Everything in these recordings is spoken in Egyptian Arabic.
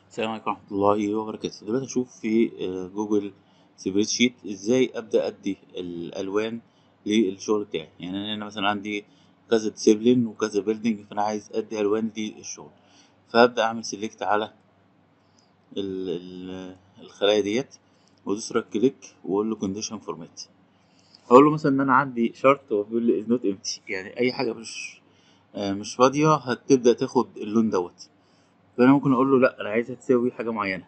السلام عليكم ورحمة الله وبركاته دلوقتي أشوف في آه، جوجل سبريد شيت إزاي أبدأ أدي الألوان للشغل بتاعي يعني أنا هنا مثلا عندي كذا ديسيبلين وكذا بيلدينج فأنا عايز أدي ألوان للشغل فأبدأ أعمل سيلكت على ال- ال- الخلايا ديت وأدوس رايت كليك وأقول له كونديشن فورمات أقول له مثلا إن أنا عندي شرط هو بيقول لي is not empty يعني أي حاجة مش آه، مش فاضية هتبدأ تاخد اللون دوت فانا ممكن اقول له لا انا عايزها تساوي حاجه معينه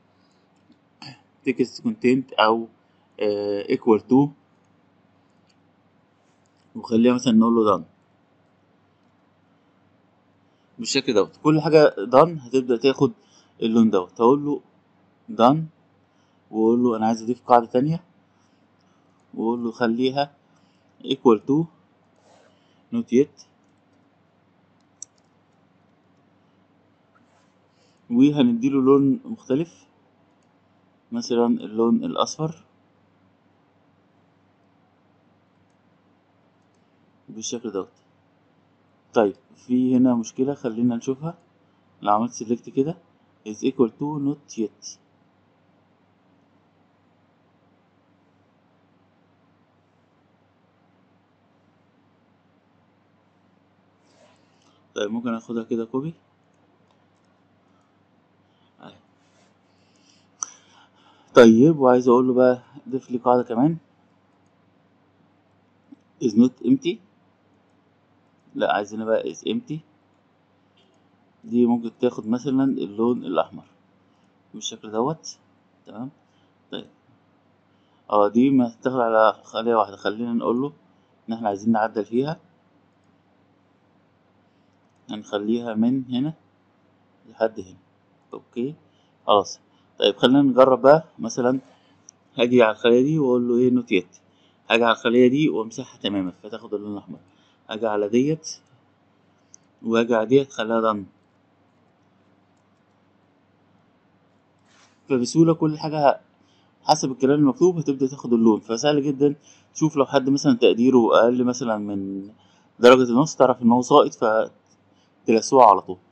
text content او آه، equal to وخليها مثلا نقول له done بالشكل دوت كل حاجه done هتبدا تاخد اللون دوت هقول له done واقول له انا عايز اضيف قاعده تانية واقول له خليها equal to not yet وهنديله لون مختلف مثلا اللون الاصفر بالشكل دوت طيب في هنا مشكلة خلينا نشوفها لو عملت سيلكت كده is equal to not yet طيب ممكن اخدها كده كوبي طيب وعايز اقول له بقى ضيف لي قاعدة كمان is not empty لا عايزينها بقى is empty دي ممكن تاخد مثلا اللون الاحمر بالشكل دوت تمام طيب اه دي ما تاخد على خلية واحدة خلينا نقول له ان احنا عايزين نعدل فيها هنخليها من هنا لحد هنا اوكي خلاص طيب خلينا نجرب بقى مثلا هاجي على الخلية دي واقول له ايه نوت يت هاجي على الخلية دي وامسحها تماما فتاخد اللون الاحمر هاجي على ديت واجي على ديت خليها ضن فبسهولة كل حاجة حسب الكلام المكتوب هتبدأ تاخد اللون فسهل جدا تشوف لو حد مثلا تقديره أقل مثلا من درجة النص تعرف إن هو ساقط فتلسوها على طول